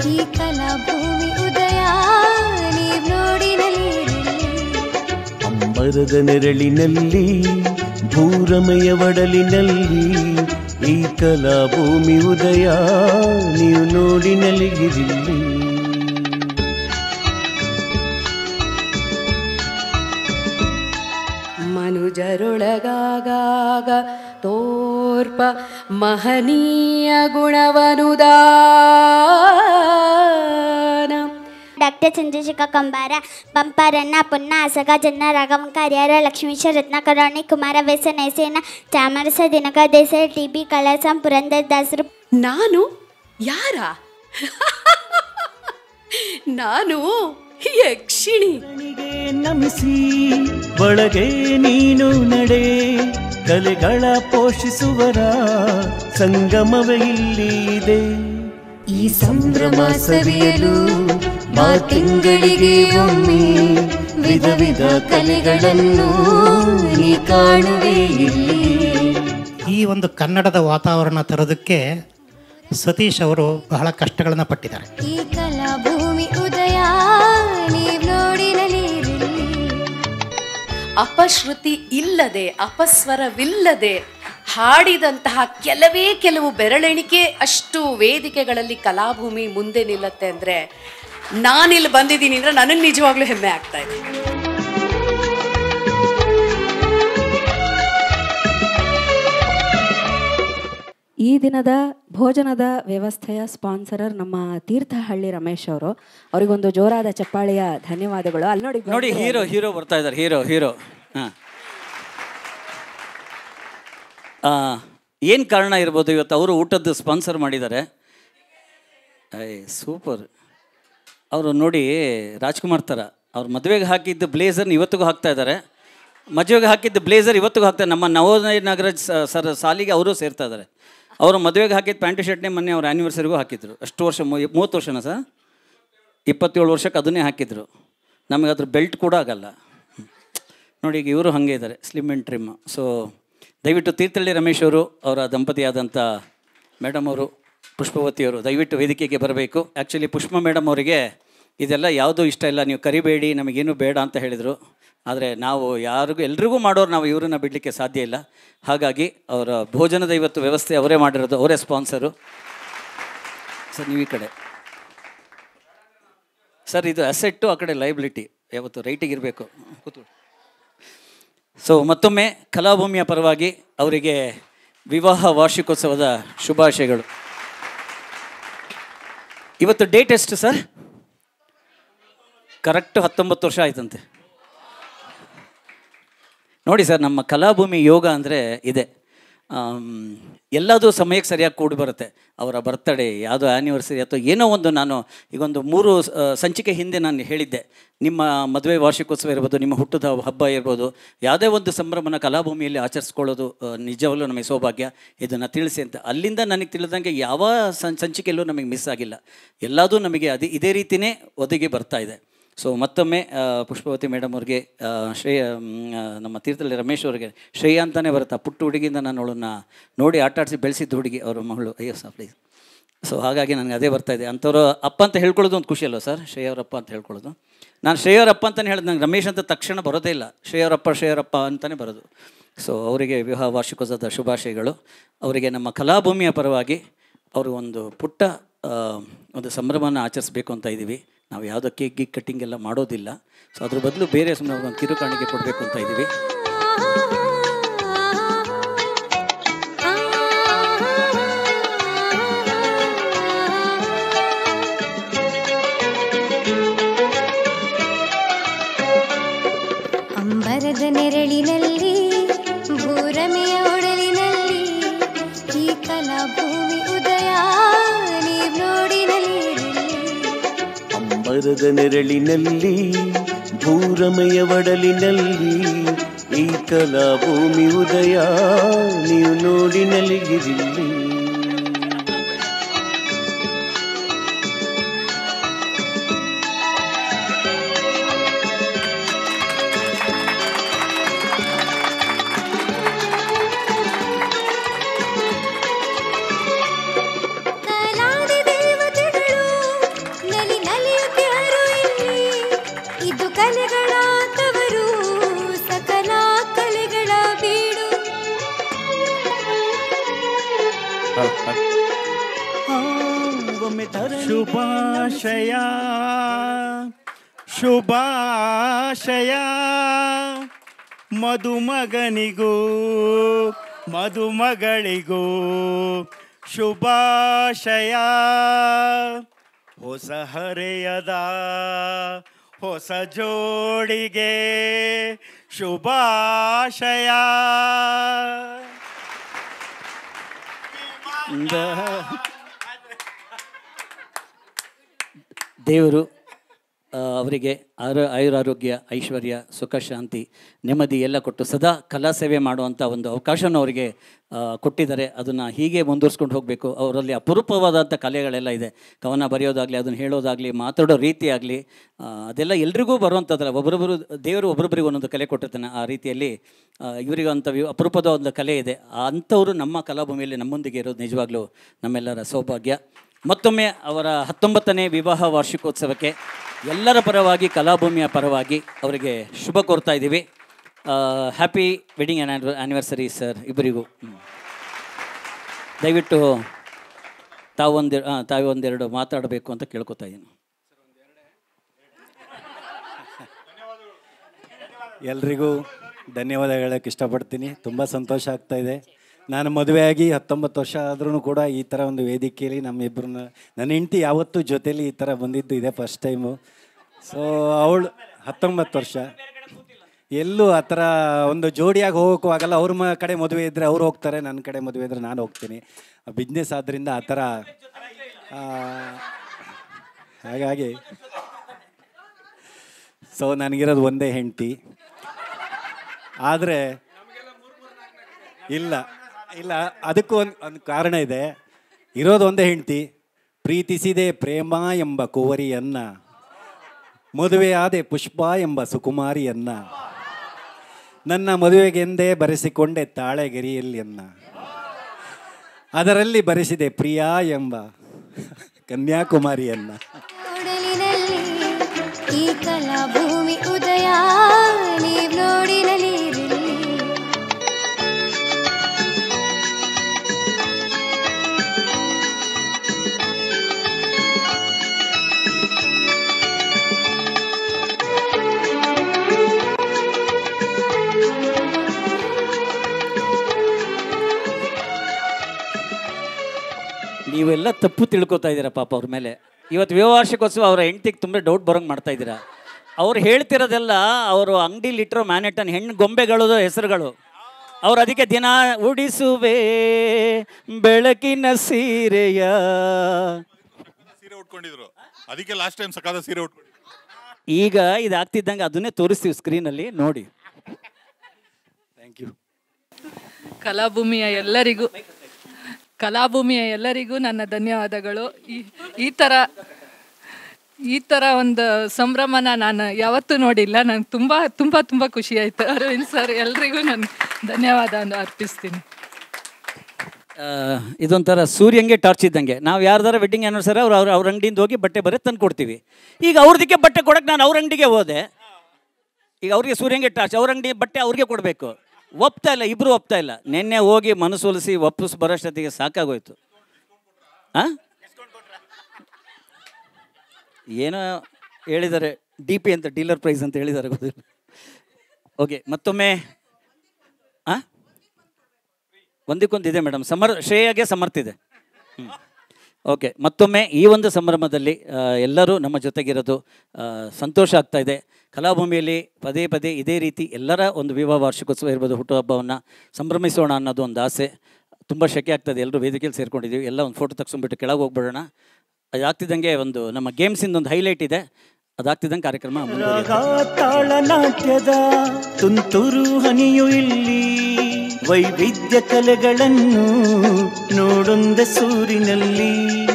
ಈ ಕಲಾಭೂಮಿ ಉದಯ ನೀವ್ ನೋಡಿ ನಲಿಯಿರಿ ಅಂಬರದ ನೆರಳಿನಲ್ಲಿ ಭೂರಮೆಯ ಒಡಲಿನಲ್ಲಿ ಈ ಕಲಾಭೂಮಿ ಉದಯ ನೀವು ನೋಡಿ ನಲಿಗಿರಿಲ್ಲಿ ಮನುಜರೊಳಗಾಗ ತೋರ್ಪ ಮಹನೀಯ ಗುಣವನುದಾನ ಡಾಕ್ಟರ್ ಚಂದ್ರಶೇಖರ್ ಕಂಬಾರ ಪಂಪರನ್ನ ಪುನ್ನ ಅಸಗ ಜನ್ನ ರಾಘವಂ ಕಾರ್ಯಾರ ಲಕ್ಷ್ಮೀಶ ರತ್ನಾಕರಾಣಿ ಕುಮಾರ ವೆಸ ನೈಸೇನ ಚಾಮರಸ ದಿನಕ ದೇಸಾಯಿ ಟಿ ಬಿ ಕಳಸಂ ಪುರಂದರ್ ದಾಸರು ನಾನು ಯಾರ ನಾನು ಯಕ್ಷಿಣಿ ಕಣಿಗೆ ನಮಿಸಿ ಒಳಗೆ ನೀನು ನಡೆ ಕಲೆಗಳ ಪೋಷಿಸುವರ ಸಂಗಮವೇ ಇಲ್ಲಿ ಇದೆ ಈ ಸಂಭ್ರಮ ಸವಿಯಲು ಬಾ ತಿಂಗಳಿಗೆ ಒಮ್ಮೆ ವಿಧ ವಿಧ ಕಲೆಗಳನ್ನು ನೀ ಕಾಣುವೆ ಇಲ್ಲಿ ಈ ಒಂದು ಕನ್ನಡದ ವಾತಾವರಣ ತರೋದಕ್ಕೆ ಸತೀಶ್ ಅವರು ಬಹಳ ಕಷ್ಟಗಳನ್ನು ಪಟ್ಟಿದ್ದಾರೆ ಈ ಕಲಾಭೂಮಿ ಉದಯ ನೀವ್ ನೋಡಿ ನಲಿಯಿರಿ ಅಪಶ್ರುತಿ ಇಲ್ಲದೆ ಅಪಸ್ವರವಿಲ್ಲದೆ ಹಾಡಿದಂತಹ ಕೆಲವೇ ಕೆಲವು ಬೆರಳೆಣಿಕೆ ಅಷ್ಟು ವೇದಿಕೆಗಳಲ್ಲಿ ಕಲಾಭೂಮಿ ಮುಂದೆ ನಿಲ್ಲತ್ತೆ ಅಂದರೆ ನಾನಿಲ್ಲಿ ಬಂದಿದ್ದೀನಿ ಅಂದರೆ ನನಗೆ ನಿಜವಾಗ್ಲೂ ಹೆಮ್ಮೆ ಆಗ್ತಾ ಇದೆ ಈ ದಿನದ ಭೋಜನದ ವ್ಯವಸ್ಥೆಯ ಸ್ಪಾನ್ಸರರ್ ನಮ್ಮ ತೀರ್ಥಹಳ್ಳಿ ರಮೇಶ್ ಅವರು ಅವರಿಗೊಂದು ಜೋರಾದ ಚಪ್ಪಾಳೆಯ ಧನ್ಯವಾದಗಳು ಅಲ್ಲಿ ನೋಡಿ ನೋಡಿ ಹೀರೋ ಹೀರೋ ಬರ್ತಾ ಇದ್ದಾರೆ ಹೀರೋ ಹೀರೋ ಹಾಂ ಏನು ಕಾರಣ ಇರ್ಬೋದು ಇವತ್ತು ಅವರು ಊಟದ್ದು ಸ್ಪಾನ್ಸರ್ ಮಾಡಿದ್ದಾರೆ ಐ ಸೂಪರ್ ಅವರು ನೋಡಿ ರಾಜ್ಕುಮಾರ್ ಥರ ಅವ್ರು ಮದುವೆಗೆ ಹಾಕಿದ್ದ ಬ್ಲೇಸರ್ನ ಇವತ್ತಿಗೂ ಹಾಕ್ತಾ ಇದ್ದಾರೆ ಮದುವೆಗೆ ಹಾಕಿದ್ದ ಬ್ಲೇಸರ್ ಇವತ್ತಿಗೂ ಹಾಕ್ತಾರೆ ನಮ್ಮ ನವೋದಯ ನಗರ ಸ- ಸರ್ ಸಾಲಿಗೆ ಅವರು ಸೇರ್ತಾ ಇದ್ದಾರೆ ಅವರು ಮದುವೆಗೆ ಹಾಕಿದ ಪ್ಯಾಂಟು ಶರ್ಟ್ನೇ ಮೊನ್ನೆ ಅವ್ರ ಆ್ಯನಿವರ್ಸರಿಗೂ ಹಾಕಿದ್ರು ಅಷ್ಟು ವರ್ಷ ಮು- ಮೂವತ್ತು ವರ್ಷನಾ ಸರ್ ಇಪ್ಪತ್ತೇಳು ವರ್ಷಕ್ಕೆ ಅದನ್ನೇ ಹಾಕಿದ್ರು ನಮಗೆ ಅದ್ರ ಬೆಲ್ಟ್ ಕೂಡ ಆಗಲ್ಲ ನೋಡಿ ಈಗ ಇವರು ಹಾಗೆ ಇದ್ದಾರೆ ಸ್ಲಿಮ್ ಆ್ಯಂಡ್ ಟ್ರಿಮ್ ಸೊ ದಯವಿಟ್ಟು ತೀರ್ಥಹಳ್ಳಿ ರಮೇಶ್ ಅವರು ಅವರ ದಂಪತಿಯಾದಂಥ ಮೇಡಮ್ ಅವರು ಪುಷ್ಪವತಿಯವರು ದಯವಿಟ್ಟು ವೇದಿಕೆಗೆ ಬರಬೇಕು ಆ್ಯಕ್ಚುಲಿ ಪುಷ್ಪ ಮೇಡಮ್ ಅವರಿಗೆ ಇದೆಲ್ಲ ಯಾವುದೂ ಇಷ್ಟ ಇಲ್ಲ ನೀವು ಕರಿಬೇಡಿ ನಮಗೇನು ಬೇಡ ಅಂತ ಹೇಳಿದರು ಆದರೆ ನಾವು ಯಾರಿಗೂ ಎಲ್ರಿಗೂ ಮಾಡೋರು ನಾವು ಇವ್ರನ್ನ ಬಿಡಲಿಕ್ಕೆ ಸಾಧ್ಯ ಇಲ್ಲ ಹಾಗಾಗಿ ಅವರ ಭೋಜನದ ಇವತ್ತು ವ್ಯವಸ್ಥೆ ಅವರೇ ಮಾಡಿರೋದು ಅವರೇ ಸ್ಪಾನ್ಸರು ಸರ್ ನೀವು ಈ ಕಡೆ ಸರ್ ಇದು ಅಸೆಟ್ಟು ಆ ಕಡೆ ಲೈಬಿಲಿಟಿ ಯಾವತ್ತು ರೈಟಿಗೆ ಇರಬೇಕು ಕೂತ್ಕೊಳ್ಳಿ ಸೊ ಮತ್ತೊಮ್ಮೆ ಕಲಾಭೂಮಿಯ ಪರವಾಗಿ ಅವರಿಗೆ ವಿವಾಹ ವಾರ್ಷಿಕೋತ್ಸವದ ಶುಭಾಶಯಗಳು ಇವತ್ತು ಡೇಟ್ ಎಷ್ಟು ಸರ್ ಕರೆಕ್ಟ್ ಹತ್ತೊಂಬತ್ತು ವರ್ಷ ಆಯ್ತಂತೆ ನೋಡಿ ಸರ್ ನಮ್ಮ ಕಲಾಭೂಮಿ ಯೋಗ ಅಂದರೆ ಇದೆ ಆಮ್, ಎಲ್ಲದೂ ಸಮಯಕ್ಕೆ ಸರಿಯಾಗಿ ಕೂಡಿ ಬರುತ್ತೆ ಅವರ ಬರ್ತಡೇ ಯಾವುದೋ ಆ್ಯನಿವರ್ಸರಿ ಅಥವಾ ಏನೋ ಒಂದು ನಾನು ಈಗೊಂದು ಮೂರು ಆ, ಸಂಚಿಕೆ ಹಿಂದೆ ನಾನು ಹೇಳಿದ್ದೆ ನಿಮ್ಮ ಮದುವೆ ವಾರ್ಷಿಕೋತ್ಸವ ಇರ್ಬೋದು ನಿಮ್ಮ ಹುಟ್ಟದ ಹಬ್ಬ ಇರ್ಬೋದು ಯಾವುದೇ ಒಂದು ಸಂಭ್ರಮನ ಕಲಾಭೂಮಿಯಲ್ಲಿ ಆಚರಿಸ್ಕೊಳ್ಳೋದು ಆ, ನಿಜವಲ್ಲೂ ನಮಗೆ ಸೌಭಾಗ್ಯ ಇದನ್ನು ತಿಳಿಸಿ ಅಂತ ಅಲ್ಲಿಂದ ನನಗೆ ತಿಳಿದಂಗೆ ಯಾವ ಸಂ ಸಂಚಿಕೆಯಲ್ಲೂ ನಮಗೆ ಮಿಸ್ ಆಗಿಲ್ಲ ಎಲ್ಲದೂ ನಮಗೆ ಅದೇ ಇದೇ ರೀತಿಯೇ ಒದಗಿ ಬರ್ತಾ ಇದೆ ಸೊ ಮತ್ತೊಮ್ಮೆ ಆ, ಪುಷ್ಪವತಿ ಮೇಡಮ್ ಅವ್ರಿಗೆ ಆ, ಶ್ರೇಯ ಮ್, ಆ, ನಮ್ಮ ತೀರ್ಥಹಳ್ಳಿ ರಮೇಶ್ ಅವರಿಗೆ ಶ್ರೇಯ ಅಂತಲೇ ಬರುತ್ತೆ ಆ ಪುಟ್ಟ ಹುಡುಗಿಯಿಂದ ನಾನು ಅವಳನ್ನ ನೋಡಿ ಆಟ ಆಡಿಸಿ ಬೆಳೆಸಿದ್ದ ಹುಡುಗಿ ಅವ್ರ ಮಗಳು ಅಯ್ಯೋ ಸರ್ ಪ್ಲೀಸ್ ಸೊ ಹಾಗಾಗಿ ನನಗೆ ಅದೇ ಬರ್ತಾ ಇದೆ ಅಂಥವ್ರು ಅಪ್ಪ ಅಂತ ಹೇಳ್ಕೊಳ್ಳೋದು ಒಂದು ಖುಷಿ ಅಲ್ವ ಸರ್ ಶ್ರೇಯವರಪ್ಪ ಅಂತ ಹೇಳ್ಕೊಳ್ಳೋದು ನಾನು ಶ್ರೇಯವರಪ್ಪ ಅಂತಲೇ ಹೇಳಿದ್ ನಂಗೆ ರಮೇಶ್ ಅಂತ ತಕ್ಷಣ ಬರೋದೇ ಇಲ್ಲ ಶ್ರೇಯವರಪ್ಪ ಶ್ರೇಯವರಪ್ಪ ಅಂತಲೇ ಬರೋದು ಸೊ ಅವರಿಗೆ ವಿವಾಹ ವಾರ್ಷಿಕೋತ್ಸವದ ಶುಭಾಶಯಗಳು ಅವರಿಗೆ ನಮ್ಮ ಕಲಾಭೂಮಿಯ ಪರವಾಗಿ ಅವರು ಒಂದು ಪುಟ್ಟ ಆ, ಒಂದು ಸಂಭ್ರಮನ ಆಚರಿಸ್ಬೇಕು ಅಂತ ಇದ್ದೀವಿ ನಾವು ಯಾವುದೋ ಕೇಕ್ ಗೀಕ್ ಕಟ್ಟಿಂಗ್ ಎಲ್ಲ ಮಾಡೋದಿಲ್ಲ ಸೊ ಅದ್ರ ಬದಲು ಬೇರೆ ಸುಮ್ಮನೆ ಒಂದು ಕಿರುಕಾಣಿಕೆ ಕೊಡಬೇಕು ಅಂತ ಇದ್ದೀವಿ ಅಂಬರದ ನೆರಳಿನಲ್ಲಿ ಭೂರಮೆಯ ಒಡಲಿನಲ್ಲಿ ಈ ಕಲಾಭೂಮಿ ಉದಯ ನೀವ್ ನೋಡಿ ನಲಿಯಿರಿ ಅಂಬರದ ನೆರಳಿನಲ್ಲಿ ಭೂರಮೆಯ ಒಡಲಿನಲ್ಲಿ ಈ ಕಲಾಭೂಮಿ ಉದಯ ನೀವು ನೋಡಿ ನಲಿಗಿರಿಲ್ಲಿ ಕಲಾದಿ ದೇವತೆಗಳು ಆ, ಒಮ್ಮೆ ಧರಣಿ ಶುಭಾಶಯ ಶುಭಾಶಯ ಮದುಮಗನಿಗೂ ಮದುಮಗಳಿಗೂ ಶುಭಾಶಯ ಹೊಸ ಹರೆಯದ ಹೊಸ ಜೋಡಿಗೆ ಶುಭಾಶಯ ದೇವರು ಆ, ಅವರಿಗೆ ಆರ ಆಯುರಾರೋಗ್ಯ ಐಶ್ವರ್ಯ ಸುಖ ಶಾಂತಿ ನೆಮ್ಮದಿ ಎಲ್ಲ ಕೊಟ್ಟು ಸದಾ ಕಲಾ ಸೇವೆ ಮಾಡುವಂಥ ಒಂದು ಅವಕಾಶನ ಅವರಿಗೆ ಆ, ಕೊಟ್ಟಿದ್ದಾರೆ ಅದನ್ನು ಹೀಗೆ ಮುಂದುವರ್ಸ್ಕೊಂಡು ಹೋಗಬೇಕು ಅವರಲ್ಲಿ ಅಪರೂಪವಾದಂಥ ಕಲೆಗಳೆಲ್ಲ ಇದೆ ಕವನ ಬರೆಯೋದಾಗಲಿ ಅದನ್ನು ಹೇಳೋದಾಗಲಿ ಮಾತಾಡೋ ರೀತಿ ಆಗಲಿ ಅದೆಲ್ಲ ಎಲ್ರಿಗೂ ಬರುವಂಥದ್ದಲ್ಲ ಒಬ್ಬರೊಬ್ಬರು ದೇವರು ಒಬ್ಬರೊಬ್ಬರಿಗೆ ಒಂದೊಂದು ಕಲೆ ಕೊಟ್ಟಿರ್ತಾನೆ ಆ ರೀತಿಯಲ್ಲಿ ಆ, ಇವರಿಗೆ ಅಂಥ ವಿ- ಅಪರೂಪದ ಒಂದು ಕಲೆ ಇದೆ ಅಂಥವರು ನಮ್ಮ ಕಲಾಭೂಮಿಯಲ್ಲಿ ನಮ್ಮೊಂದಿಗೆ ಇರೋದು ನಿಜವಾಗ್ಲೂ ನಮ್ಮೆಲ್ಲರ ಸೌಭಾಗ್ಯ ಮತ್ತೊಮ್ಮೆ ಅವರ ಹತ್ತೊಂಬತ್ತನೇ ವಿವಾಹ ವಾರ್ಷಿಕೋತ್ಸವಕ್ಕೆ ಎಲ್ಲರ ಪರವಾಗಿ ಕಲಾಭೂಮಿಯ ಪರವಾಗಿ ಅವರಿಗೆ ಶುಭ ಕೋರ್ತಾ ಇದ್ದೀವಿ ಹ್ಯಾಪಿ ವೆಡ್ಡಿಂಗ್ ಆ್ಯನಿವರ್ಸರಿ ಸರ್ ಇಬ್ಬರಿಗೂ ಹ್ಮ್. ದಯವಿಟ್ಟು ತಾವೊಂದು ತಾವು ಒಂದೆರಡು ಮಾತಾಡಬೇಕು ಅಂತ ಕೇಳ್ಕೊತಾ ಇದ್ದೀನಿ ಎಲ್ರಿಗೂ ಧನ್ಯವಾದ ಹೇಳೋಕ್ಕೆ ಇಷ್ಟಪಡ್ತೀನಿ ತುಂಬ ಸಂತೋಷ ಆಗ್ತಾ ಇದೆ ನಾನು ಮದುವೆಯಾಗಿ ಹತ್ತೊಂಬತ್ತು ವರ್ಷ ಆದ್ರೂ ಕೂಡ ಈ ಥರ ಒಂದು ವೇದಿಕೆಯಲ್ಲಿ ನಮ್ಮಿಬ್ಬರನ್ನ ನನ್ನ ಹೆಂಡತಿ ಯಾವತ್ತೂ ಜೊತೇಲಿ ಈ ಥರ ಬಂದಿದ್ದು ಇದೆ ಫಸ್ಟ್ ಟೈಮು ಸೊ ಅವಳು ಹತ್ತೊಂಬತ್ತು ವರ್ಷ ಎಲ್ಲೂ ಆ ಥರ ಒಂದು ಜೋಡಿಯಾಗಿ ಹೋಗೋಕ್ಕೂ ಆಗಲ್ಲ ಅವ್ರ ಮ ಕಡೆ ಮದುವೆ ಇದ್ದರೆ ಅವ್ರು ಹೋಗ್ತಾರೆ ನನ್ನ ಕಡೆ ಮದುವೆ ಇದ್ದರೆ ನಾನು ಹೋಗ್ತೀನಿ ಬಿಸ್ನೆಸ್ ಆದ್ದರಿಂದ ಆ ಥರ ಆ, ಹಾಗಾಗಿ ಸೊ ನನಗಿರೋದು ಒಂದೇ ಹೆಂಡತಿ ಆದರೆ ಇಲ್ಲ ಇಲ್ಲ ಅದಕ್ಕೂ ಒಂದು ಒಂದು ಕಾರಣ ಇದೆ ಇರೋದು ಒಂದೇ ಹೆಂಡತಿ ಪ್ರೀತಿಸಿದೆ ಪ್ರೇಮ ಎಂಬ ಕುವರಿಯನ್ನ ಮದುವೆಯಾದೆ ಪುಷ್ಪ ಎಂಬ ಸುಕುಮಾರಿಯನ್ನ ನನ್ನ ಮದುವೆಗೆಂದೇ ಬರೆಸಿಕೊಂಡೆ ತಾಳೆಗೆರಿಯಲ್ಲಿಯನ್ನ ಅದರಲ್ಲಿ ಬರೆಸಿದೆ ಪ್ರಿಯಾ ಎಂಬ ಕನ್ಯಾಕುಮಾರಿಯನ್ನ ಒಡಲಿನಲ್ಲಿ ಈ ಕಲಾ ಭೂಮಿ ಉದಯ ನೀವ್ ನೋಡಿ ನಲಿಯಿರಲಿ ನೀವೆಲ್ಲ ತಪ್ಪು ತಿಳ್ಕೊತಾ ಇದ್ದೀರಾ ಪಾಪ ಅವ್ರ ಮೇಲೆ ಇವತ್ತು ವಿವಾಹ ಅವರ ಹೆಂಡತಿಗೆ ತುಂಬ ಡೌಟ್ ಬರೋಂಗೆ ಮಾಡ್ತಾ ಇದ್ದೀರಾ ಅವ್ರು ಹೇಳ್ತಿರೋದೆಲ್ಲ ಅವರು ಅಂಗಡಿಲಿ ಇಟ್ಟಿರೋ ಮ್ಯಾನೆಟನ್ ಹೆಣ್ಣು ಗೊಂಬೆಗಳು ಹೆಸರುಗಳು ಅವ್ರು ಅದಕ್ಕೆ ದಿನ ಉಡಿಸುವೆ ಬೆಳಕಿನ ಸೀರೆಯ ಸೀರೆ ಉಟ್ಕೊಂಡಿದ್ರು ಅದಕ್ಕೆ ಲಾಸ್ಟ್ ಟೈಮ್ ಸಕಾದ ಸೀರೆ ಉಟ್ಕೊಂಡಿದ್ರು ಈಗ ಇದಾಗ್ತಿದ್ದಂಗೆ ಅದನ್ನೇ ತೋರಿಸ್ತೀವಿ ಸ್ಕ್ರೀನಲ್ಲಿ ನೋಡಿ ಥ್ಯಾಂಕ್ ಯು ಕಲಾಭೂಮಿಯ ಎಲ್ಲರಿಗೂ ಕಲಾಭೂಮಿಯ ಎಲ್ಲರಿಗೂ ನನ್ನ ಧನ್ಯವಾದಗಳು ಈ ಈ ಥರ ಈ ಥರ ಒಂದು ಸಂಭ್ರಮನ ನಾನು ಯಾವತ್ತೂ ನೋಡಿಲ್ಲ ನಂಗೆ ತುಂಬ ತುಂಬ ತುಂಬ ಖುಷಿ ಆಯಿತು ಅರವಿಂದ್ ಸರ್ ಎಲ್ರಿಗೂ ನಾನು ಧನ್ಯವಾದ ಅರ್ಪಿಸ್ತೀನಿ ಆ, ಇದೊಂಥರ ಸೂರ್ಯಂಗೆ ಟಾರ್ಚ್ ಇದ್ದಂಗೆ ನಾವು ಯಾರ್ದಾರ ವೆಡ್ಡಿಂಗ್ ಆ್ಯನಿವರ್ಸರಿ ಅವ್ರು ಅವ್ರ ಅವ್ರ ಅಂಗಡಿಯಿಂದ ಹೋಗಿ ಬಟ್ಟೆ ಬರೀ ತಂದು ಕೊಡ್ತೀವಿ ಈಗ ಅವ್ರದಕ್ಕೆ ಬಟ್ಟೆ ಕೊಡಕ್ಕೆ ನಾನು ಅವ್ರ ಅಂಗಡಿಗೆ ಹೋದೆ ಈಗ ಅವ್ರಿಗೆ ಸೂರ್ಯಂಗೆ ಟಾರ್ಚ್ ಅವ್ರ ಅಂಗಡಿ ಬಟ್ಟೆ ಅವ್ರಿಗೆ ಕೊಡಬೇಕು ಒಪ್ತಾ ಇಲ್ಲ ಇಬ್ಬರು ಒಪ್ತಾ ಇಲ್ಲ ನಿನ್ನೆ ಹೋಗಿ ಮನಸ್ಸೊಲಿಸಿ ಒಪ್ಪಿಸ್ ಬರೋಷ್ಟೊತ್ತಿಗೆ ಸಾಕಾಗೋಯ್ತು ಹಾಂ ಏನೋ ಹೇಳಿದ್ದಾರೆ ಡಿ ಪಿ ಅಂತ ಡೀಲರ್ ಪ್ರೈಸ್ ಅಂತ ಹೇಳಿದ್ದಾರೆ ಗೊತ್ತಿಲ್ಲ ಓಕೆ ಮತ್ತೊಮ್ಮೆ ಹಾಂ ಒಂದಕ್ಕೊಂದು ಇದೆ ಮೇಡಮ್ ಸಮರ್ ಶ್ರೇಯಾಗೆ ಸಮರ್ಥಿದೆ ಓಕೆ ಮತ್ತೊಮ್ಮೆ ಈ ಒಂದು ಸಂಭ್ರಮದಲ್ಲಿ ಆ, ಎಲ್ಲರೂ ನಮ್ಮ ಜೊತೆಗಿರೋದು ಆ, ಸಂತೋಷ ಆಗ್ತಾ ಇದೆ ಕಲಾಭೂಮಿಯಲ್ಲಿ ಪದೇ ಪದೇ ಇದೇ ರೀತಿ ಎಲ್ಲರ ಒಂದು ವಿವಾಹ ವಾರ್ಷಿಕೋತ್ಸವ ಇರ್ಬೋದು ಹುಟ್ಟುಹಬ್ಬವನ್ನು ಸಂಭ್ರಮಿಸೋಣ ಅನ್ನೋದು ಒಂದು ಆಸೆ ತುಂಬ ಶೆಕೆ ಆಗ್ತದೆ ಎಲ್ಲರೂ ವೇದಿಕೆಯಲ್ಲಿ ಸೇರ್ಕೊಂಡಿದ್ದೀವಿ ಎಲ್ಲ ಒಂದು ಫೋಟೋ ತಗ್ಸ್ಕೊಂಡ್ಬಿಟ್ಟು ಕೆಳಗೆ ಹೋಗ್ಬಿಡೋಣ ಅದಾಗ್ತಿದ್ದಂಗೆ ಒಂದು ನಮ್ಮ ಗೇಮ್ಸಿಂದ ಒಂದು ಹೈಲೈಟ್ ಇದೆ ಅದಾಗ್ತಿದ್ದಂಗೆ ಕಾರ್ಯಕ್ರಮ ಮುಂದುವರಿಯುತ್ತೆ. ರಾಗ ತಾಳ ನಾಟ್ಯದ ತುಂತುರು ಹನಿಯು ಇಲ್ಲಿ ವೈವಿಧ್ಯ ಕಲೆಗಳನ್ನು ನೋಡೊಂದ ಸೂರಿನಲ್ಲಿ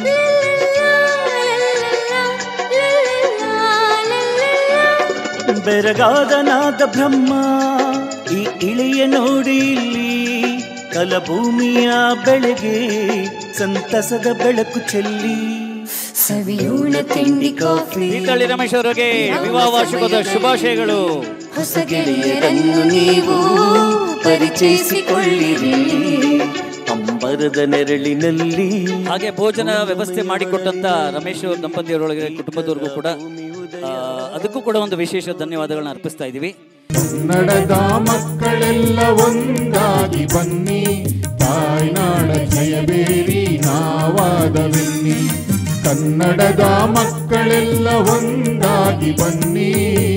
ಬೆರಗಾದ ನಾದ ಬ್ರಹ್ಮ ಈ ಇಳೆಯ ನೋಡಿ ಇಲ್ಲಿ ಕಲಭೂಮಿಯ ಬೆಳೆಗೆ ಸಂತಸದ ಬೆಳಕು ಚೆಲ್ಲಿ ಸವಿಯೂಣ ತಿಂಡಿ ಕಾಫಿ ತೀರ್ಥಹಳ್ಳಿ ರಮೇಶ್ ಅವರಿಗೆ ವಿವಾಹ ವಾರ್ಷಿಕೋತ್ಸವ ಶುಭಾಶಯಗಳು ಹೊಸ ಗೆಳೆಯರನ್ನು ನೀವು ಪರಿಚಯಿಸಿಕೊಳ್ಳಿರಿ ಅಂಬರ ಮರದ ನೆರಳಿನಲ್ಲಿ ಹಾಗೆ ಭೋಜನ ವ್ಯವಸ್ಥೆ ಮಾಡಿಕೊಟ್ಟಂತ ರಮೇಶ್ ದಂಪತಿಯವರೊಳಗೆ ಕುಟುಂಬದವ್ರಿಗೂ ಕೂಡ ಆ, ಅದಕ್ಕೂ ಕೂಡ ಒಂದು ವಿಶೇಷ ಧನ್ಯವಾದಗಳನ್ನ ಅರ್ಪಿಸ್ತಾ ಇದ್ದೀವಿ ಕನ್ನಡದ ಮಕ್ಕಳೆಲ್ಲ ಒಂದಾಗಿ ಬನ್ನಿ ತಾಯ್ನಾಡ ಜಯಬೇರಿ ನಾವಾದವೆನ್ನಿ ಕನ್ನಡದ ಮಕ್ಕಳೆಲ್ಲ ಒಂದಾಗಿ ಬನ್ನಿ